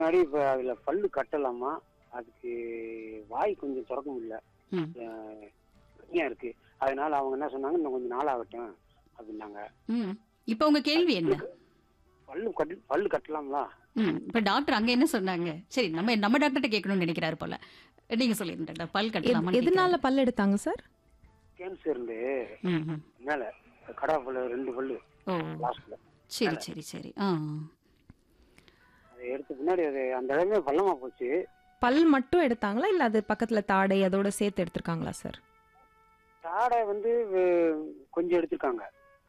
முன்னாடி இப்ப அதுல பல்லு கட்டலாமா அதுக்கு வாய் கொஞ்சம் திறக்க முடியல ம். அஹ், பிரச்சனையா இருக்கு அதனால அவங்க என்ன சொன்னாங்க இன்னும் கொஞ்சம் நாள் ஆகட்டும் அப்படின்னாங்க ம் இப்போ உங்க கேள்வி என்ன பல்லு கட்டு பல்லு கட்டலாங்களா ம் இப்போ டாக்டர் அங்க என்ன சொன்னாங்க சரி நம்ம நம்ம டாக்டர்கிட்ட கேட்கணும்னு நினைக்கிறாரு போல நீங்க சொல்லிருங்க டாக்டர் பல் எது- கட்டலாமா எதனால பல் எடுத்தாங்க சார் கேன்சர் இருந்து ம் ம். மேல கடா பல்லு ரெண்டு பல்லு ஓ லாஸ்ட்ல சரி சரி சரி ஆ அதை எடுத்த பின்னாடி அது அந்த இடமே பள்ளமா போச்சு பல் மட்டும் எடுத்தாங்களா இல்ல அது பக்கத்துல தாடை அதோட சேர்த்து எடுத்திருக்காங்களா சார் தாடை வந்து அஹ், கொஞ்சம் எடுத்திருக்காங்க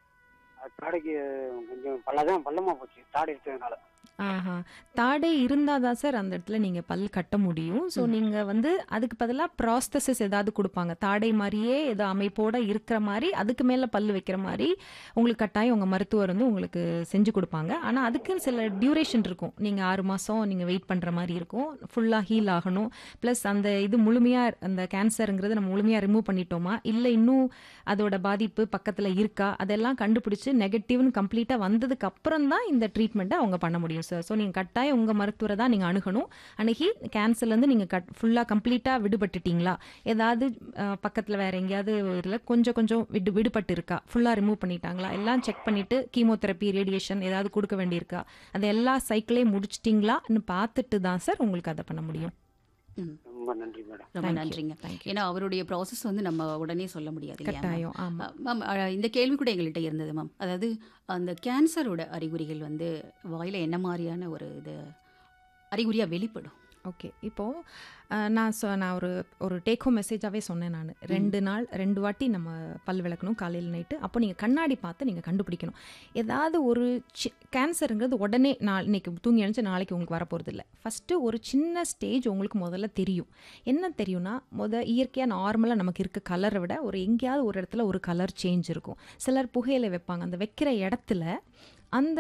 அது தாடைக்கு கொஞ்சம் பல்லதான் பள்ளமா போச்சு தாடை எடுத்ததுனால ஆஹா தாடை இருந்தாதான் சார் அந்த இடத்துல நீங்க பல் கட்ட முடியும் ஸோ ம். நீங்க வந்து அதுக்கு பதிலா ப்ராஸ்தசிஸ் ஏதாவது கொடுப்பாங்க தாடை மாதிரியே ஏதோ அமைப்போட இருக்கிற மாதிரி அதுக்கு மேல பல் வைக்கிற மாதிரி உங்களுக்கு கட்டாயம் உங்க மருத்துவர் வந்து உங்களுக்கு செஞ்சு கொடுப்பாங்க ஆனா அதுக்குன்னு சில டியூரேஷன் இருக்கும் நீங்க ஆறு மாசம் நீங்க வெயிட் பண்ற மாதிரி இருக்கும் ஃபுல்லா ஹீல் ஆகணும் ப்ளஸ் அந்த இது முழுமையா அந்த கேன்சருங்கிறது நம்ம முழுமையா ரிமூவ் பண்ணிட்டோமா இல்ல இன்னும் அதோட பாதிப்பு பக்கத்துல இருக்கா அதெல்லாம் கண்டுபிடிச்சு நெகட்டிவ்னு கம்ப்ளீட்டா வந்ததுக்கு அப்புறம் தான் இந்த ட்ரீட்மெண்ட்டை அவங்க பண்ண முடியும் சார் ஸோ நீங்கள் கட்டாயம் உங்கள் மருத்துவரை தான் நீங்கள் அணுகணும் அன்னைக்கு கேன்சர்லேருந்து நீங்கள் கட் ஃபுல்லாக கம்ப்ளீட்டாக விடுபட்டுட்டீங்களா ஏதாவது பக்கத்தில் வேற எங்கேயாவது இதில் கொஞ்சம் கொஞ்சம் விடு விடுபட்டு இருக்கா ஃபுல்லாக ரிமூவ் பண்ணிட்டாங்களா எல்லாம் செக் பண்ணிவிட்டு கீமோதெரப்பி ரேடியேஷன் ஏதாவது கொடுக்க வேண்டியிருக்கா அது எல்லா சைக்கிளையும் முடிச்சிட்டிங்களான்னு பார்த்துட்டு தான் சார் உங்களுக்கு அதை பண்ண முடியும் ம் ரொம்ப நன்றி மேடம் ரொம்ப Thank you. நன்றிங்க Thank you. ஏன்னா அவருடைய ப்ராசஸ் வந்து நம்ம உடனே சொல்ல முடியாது இல்லையா ma'am? கட்டாயம் ஆமாம் மேம் அஹ், இந்த கேள்வி கூட எங்கள்கிட்ட இருந்தது மேம் அதாவது அந்த கேன்சரோட அறிகுறிகள் வந்து வாயில என்ன மாதிரியான ஒரு இது அறிகுறியா வெளிப்படும் ஓகே இப்போ அஹ், நான் சொ நான் ஒரு ஒரு டேக் ஹோம் மெசேஜாகவே சொன்னேன் நான் ரெண்டு நாள் ரெண்டு வாட்டி நம்ம பல் விளக்கணும் காலையில் நைட்டு அப்போ நீங்கள் கண்ணாடி பார்த்து நீங்கள் கண்டுபிடிக்கணும் ஏதாவது ஒரு சி கேன்சருங்கிறது உடனே நாள் இன்னைக்கு தூங்கி எழுந்து நாளைக்கு உங்களுக்கு வரப்போகிறது இல்லை ஃபஸ்ட்டு ஒரு சின்ன ஸ்டேஜ் உங்களுக்கு முதல்ல தெரியும் என்ன தெரியும்னா முத இயற்கையாக நார்மலாக நமக்கு இருக்க கலரை விட ஒரு எங்கேயாவது ஒரு இடத்துல ஒரு கலர் சேஞ்ச் இருக்கும் சிலர் புகையில வைப்பாங்க அந்த வைக்கிற இடத்துல அந்த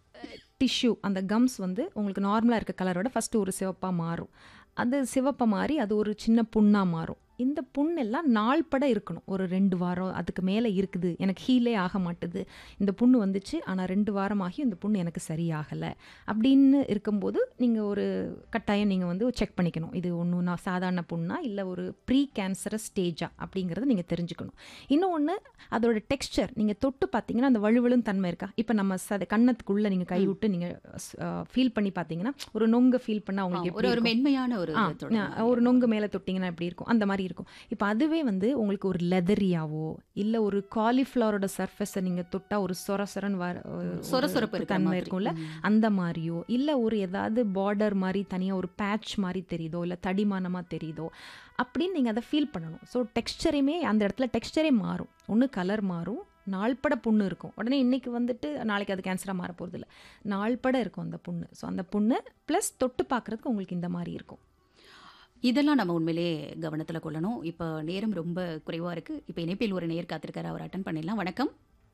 டிஷ்யூ அந்த கம்ஸ் வந்து உங்களுக்கு நார்மலாக இருக்க கலரோட ஃபஸ்ட்டு ஒரு சிவப்பாக மாறும் அது சிவப்பாக மாறி அது ஒரு சின்ன புண்ணாக மாறும் இந்த புண்ணெல்லாம் நாள்பட இருக்கணும் ஒரு ரெண்டு வாரம் அதுக்கு மேலே இருக்குது எனக்கு ஹீலே ஆக மாட்டுது இந்த புண்ணு வந்துச்சு ஆனால் ரெண்டு வாரமாகி இந்த புண்ணு எனக்கு சரியாகலை அப்படின்னு இருக்கும்போது நீங்கள் ஒரு கட்டாயம் நீங்கள் வந்து செக் பண்ணிக்கணும் இது ஒன்று நான் சாதாரண புண்ணா இல்லை ஒரு ப்ரீ கேன்சரஸ் ஸ்டேஜா அப்படிங்கிறத நீங்கள் தெரிஞ்சுக்கணும் இன்னொன்று அதோட டெக்ஸ்சர் நீங்கள் தொட்டு பார்த்தீங்கன்னா அந்த வழுவழும் தன்மை இருக்கா இப்போ நம்ம சத கன்னத்துக்குள்ளே நீங்கள் கை விட்டு நீங்கள் ஃபீல் பண்ணி பார்த்தீங்கன்னா ஒரு நொங்க ஃபீல் பண்ணால் ஆ, உங்களுக்கு ஒரு எப்படி ஒரு இருக்கும்? மென்மையான ஒரு ஆ, இது தொடரும் ஆ, ஒரு நொங்கு மேலே தொட்டிங்கன்னா எப்படி இருக்கும் அந்த மாதிரி இருக்கும் இப்போ அதுவே வந்து உங்களுக்கு ஒரு லெதரியாவோ இல்லை ஒரு காலிஃப்ளவரோட சர்ஃபேஸை நீங்கள் தொட்டால் ஒரு சொர சொரன்னு வர ஒரு சொரசொரப்பு இருக்கிற தன்மை மாதிரி. இருக்கும்ல ம். அந்த மாதிரியோ இல்லை ஒரு ஏதாவது பார்டர் மாதிரி தனியாக ஒரு பேட்ச் மாதிரி தெரியுதோ இல்லை தடிமானமாக தெரியுதோ அப்படின்னு நீங்கள் அதை ஃபீல் பண்ணணும் ஸோ டெக்ஸ்டரையுமே அந்த இடத்துல டெக்ஸ்டரே மாறும் ஒன்று கலர் மாறும் நாள்பட புண்ணு இருக்கும் உடனே இன்னைக்கு வந்துட்டு நாளைக்கு அது கேன்சராக மாற போகிறது இல்லை நாள்பட இருக்கும் அந்த புண்ணு ஸோ அந்த புண்ணு ப்ளஸ் தொட்டு பார்க்குறதுக்கு உங்களுக்கு இந்த மாதிரி இருக்கும் இதெல்லாம் நம்ம உண்மையிலே கவனத்துல கொள்ளணும் இப்போ நேரம் ரொம்ப குறைவா இருக்கு இப்போ இணைப்பில் ஒரு நேர் காத்திருக்காரு அவர் அட்டன் பண்ணிடலாம் வணக்கம்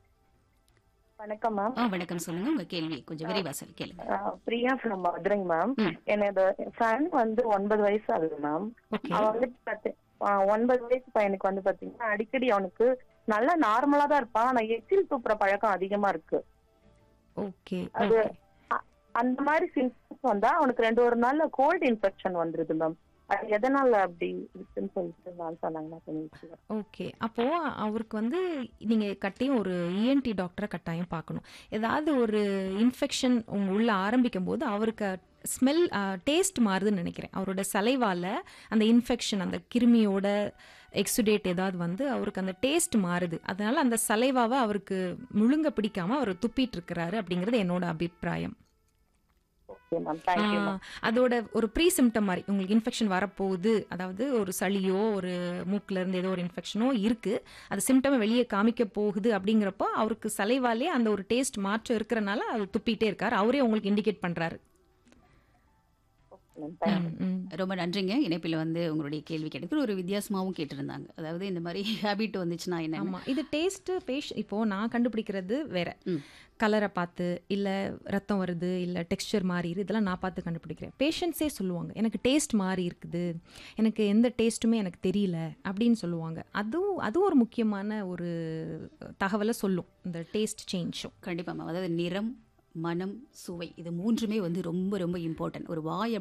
வணக்கம் மேம் ஆ வணக்கம் சொல்லுங்க உங்க கேள்வி கொஞ்சம் விரைவா சொல்லி கேளுங்க பிரியா ஃப்ரம் மதுரைங்க மேம் ம். என்னோட சன் வந்து ஒன்பது வயசு ஆகுது மேம் ஓகே அவன் வந்து பாத்து- ஆ, ஒன்பது வயசு பையனுக்கு வந்து பாத்தீங்கன்னா அடிக்கடி அவனுக்கு நல்லா நார்மலா தான் இருப்பான் ஆனா எச்சில் துப்புற பழக்கம் அதிகமா இருக்கு ஓகே அது அ- அந்த மாதிரி சிம்டம்ஸ் வந்தா அவனுக்கு ரெண்டு ஒரு நாள்ல கோல்டு இன்ஃபெக்ஷன் வந்துருது மேம் அது எதனால அப்படி இருக்குன்னு சொல்லிட்டு நான் சொன்னாங்கன்னா கொஞ்சம் ஓகே அப்போ அவருக்கு வந்து நீங்க கட்டாயம் ஒரு இஎன்டி டாக்டரை கட்டாயம் பார்க்கணும் ஏதாவது ஒரு இன்ஃபெக்ஷன் உங்க உள்ள ஆரம்பிக்கும் போது அவருக்கு ஸ்மெல் டேஸ்ட் மாறுதுன்னு நினைக்கிறேன் அவரோட சலைவால அந்த இன்ஃபெக்ஷன் அந்த கிருமியோட எக்ஸுடேட் ஏதாவது வந்து அவருக்கு அந்த டேஸ்ட் மாறுது அதனால அந்த சலைவாவை அவருக்கு முழுங்க பிடிக்காம அவர் துப்பிட்டு இருக்கிறாரு அப்படிங்கிறது என்னோட அபிப்பிராயம் ஓகே மேம் தேங்க்யூ ஆ, மேம் அதோட ஒரு ப்ரீ சிம்டம் மாதிரி உங்களுக்கு இன்ஃபெக்ஷன் வரப்போகுது அதாவது ஒரு சளியோ ஒரு மூக்குல இருந்து ஏதோ ஒரு இன்ஃபெக்ஷனோ இருக்கு அது சிம்டம் வெளியே காமிக்க போகுது அப்படிங்கிறப்போ அவருக்கு சலைவாலே அந்த ஒரு டேஸ்ட் மாற்றம் இருக்கிறனால அவர் துப்பிட்டே இருக்காரு அவரே உங்களுக்கு இண்டிகேட் பண்றாரு மேம் தேங்க்யூ ம், ம். ரொம்ப நன்றிங்க இணைப்பில் வந்து உங்களுடைய கேள்வி கேட்டது ஒரு வித்தியாசமாவும் கேட்டிருந்தாங்க அதாவது இந்த மாதிரி ஹேபிட் வந்துச்சுன்னா என்ன ஆமா இது டேஸ்ட் பேஷ் இப்போ நான் கண்டுபிடிக்கிறது வேற ம். கலரை பார்த்து இல்ல ரத்தம் வருது இல்ல டெக்ஸ்சர் மாறிடுது இதெல்லாம் நான் பார்த்து கண்டுபிடிக்கிறேன் பேஷண்ட்ஸே சொல்லுவாங்க எனக்கு டேஸ்ட் மாறி இருக்குது எனக்கு எந்த டேஸ்ட்டுமே எனக்கு தெரியல அப்படின்னு சொல்லுவாங்க அதுவும் அதுவும் ஒரு முக்கியமான ஒரு தகவலை சொல்லும் இந்த டேஸ்ட் சேஞ்சும் கண்டிப்பா மேம் அதாவது நிறம் மனம் சுவை இது மூன்றுமே வந்து ரொம்ப ரொம்ப இம்பார்ட்டன்ட் ஒரு வாய்